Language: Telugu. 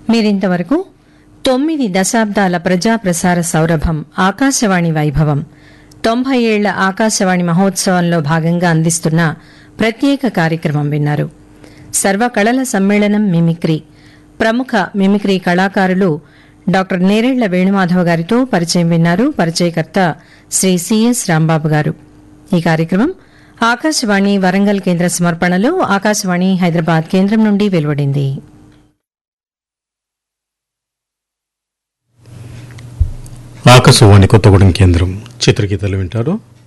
మీరింతవరకు తొమ్మిది దశాబ్దాల ప్రజా ప్రసార సౌరభం ఆకాశవాణి వైభవం తొంభై ఏళ్ల ఆకాశవాణి మహోత్సవంలో భాగంగా అందిస్తున్న ప్రత్యేక కార్యక్రమం విన్నారు సర్వకళల సమ్మేళనం మిమిక్రీ ప్రముఖ మిమిక్రీ కళాకారులు డాక్టర్ నేరేళ్ల వేణుమాధవ గారితో పరిచయం విన్నారు పరిచయకర్త శ్రీ సిఎస్ రాంబాబు గారు ఈ కార్యక్రమం ఆకాశవాణి వరంగల్ కేంద్ర సమర్పణలో ఆకాశవాణి హైదరాబాద్ కేంద్రం నుండి వెలువడింది ఆకాశవాణి కొత్తగూడెం కేంద్రం చిత్రగీతాలు వింటారు